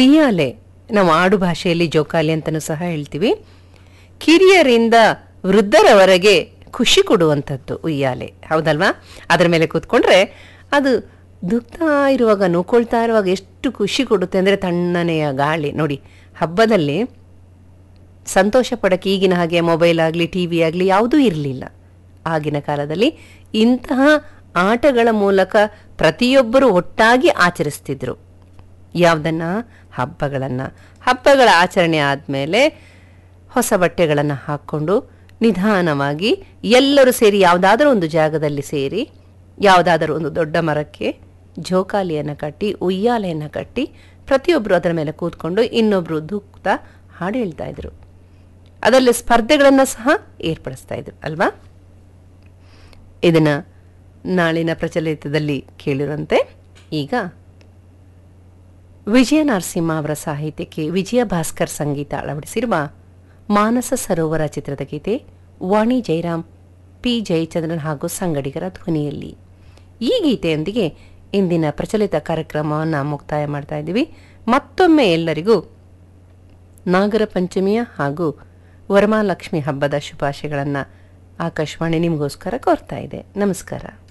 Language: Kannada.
ಉಯ್ಯಾಲೆ ನಾವು ಆಡು ಭಾಷೆಯಲ್ಲಿ ಜೋಕಾಲಿ ಅಂತಲೂ ಸಹ ಹೇಳ್ತೀವಿ ಕಿರಿಯರಿಂದ ವೃದ್ಧರವರೆಗೆ ಖುಷಿ ಕೊಡುವಂಥದ್ದು ಉಯ್ಯಾಲೆ ಹೌದಲ್ವಾ ಅದರ ಮೇಲೆ ಕೂತ್ಕೊಂಡ್ರೆ ಅದು ದುಗ್ತಾ ಇರುವಾಗ ನೂಕೊಳ್ತಾ ಇರುವಾಗ ಎಷ್ಟು ಖುಷಿ ಕೊಡುತ್ತೆ ಅಂದರೆ ತಣ್ಣನೆಯ ಗಾಳಿ ನೋಡಿ ಹಬ್ಬದಲ್ಲಿ ಸಂತೋಷ ಪಡಕ್ಕೆ ಈಗಿನ ಹಾಗೆ ಮೊಬೈಲ್ ಆಗಲಿ ಟಿ ವಿ ಆಗಲಿ ಯಾವುದೂ ಇರಲಿಲ್ಲ ಆಗಿನ ಕಾಲದಲ್ಲಿ ಇಂತಹ ಆಟಗಳ ಮೂಲಕ ಪ್ರತಿಯೊಬ್ಬರು ಒಟ್ಟಾಗಿ ಆಚರಿಸ್ತಿದ್ರು ಯಾವುದನ್ನು ಹಬ್ಬಗಳನ್ನು ಹಬ್ಬಗಳ ಆಚರಣೆ ಆದಮೇಲೆ ಹೊಸ ಬಟ್ಟೆಗಳನ್ನು ಹಾಕ್ಕೊಂಡು ನಿಧಾನವಾಗಿ ಎಲ್ಲರೂ ಸೇರಿ ಯಾವುದಾದ್ರೂ ಒಂದು ಜಾಗದಲ್ಲಿ ಸೇರಿ ಯಾವುದಾದರೂ ಒಂದು ದೊಡ್ಡ ಮರಕ್ಕೆ ಜೋಕಾಲಿಯನ್ನು ಕಟ್ಟಿ ಉಯ್ಯಾಲೆಯನ್ನು ಕಟ್ಟಿ ಪ್ರತಿಯೊಬ್ಬರು ಅದರ ಮೇಲೆ ಕೂತ್ಕೊಂಡು ಇನ್ನೊಬ್ಬರು ದುಃಖ ಹಾಡು ಹೇಳ್ತಾ ಇದ್ರು ಅದರಲ್ಲಿ ಸ್ಪರ್ಧೆಗಳನ್ನು ಸಹ ಏರ್ಪಡಿಸ್ತಾ ಇದ್ರು ಅಲ್ವಾ ಇದನ್ನ ನಾಳಿನ ಪ್ರಚಲಿತದಲ್ಲಿ ಕೇಳಿರುವಂತೆ ಈಗ ವಿಜಯ ನರಸಿಂಹ ಅವರ ಸಾಹಿತ್ಯಕ್ಕೆ ವಿಜಯ ಭಾಸ್ಕರ್ ಸಂಗೀತ ಅಳವಡಿಸಿರುವ ಮಾನಸ ಸರೋವರ ಚಿತ್ರದ ಗೀತೆ ವಾಣಿ ಜಯರಾಮ್ ಪಿ ಜಯಚಂದ್ರನ್ ಹಾಗೂ ಸಂಗಡಿಗರ ಧ್ವನಿಯಲ್ಲಿ ಈ ಗೀತೆಯೊಂದಿಗೆ ಇಂದಿನ ಪ್ರಚಲಿತ ಕಾರ್ಯಕ್ರಮವನ್ನು ಮುಕ್ತಾಯ ಮಾಡ್ತಾ ಇದ್ದೀವಿ ಮತ್ತೊಮ್ಮೆ ಎಲ್ಲರಿಗೂ ನಾಗರ ಪಂಚಮಿಯ ಹಾಗೂ ವರಮಹಾಲಕ್ಷ್ಮಿ ಹಬ್ಬದ ಶುಭಾಶಯಗಳನ್ನು ಆಕಾಶವಾಣಿ ನಿಮಗೋಸ್ಕರ ಕೋರ್ತಾ ಇದೆ ನಮಸ್ಕಾರ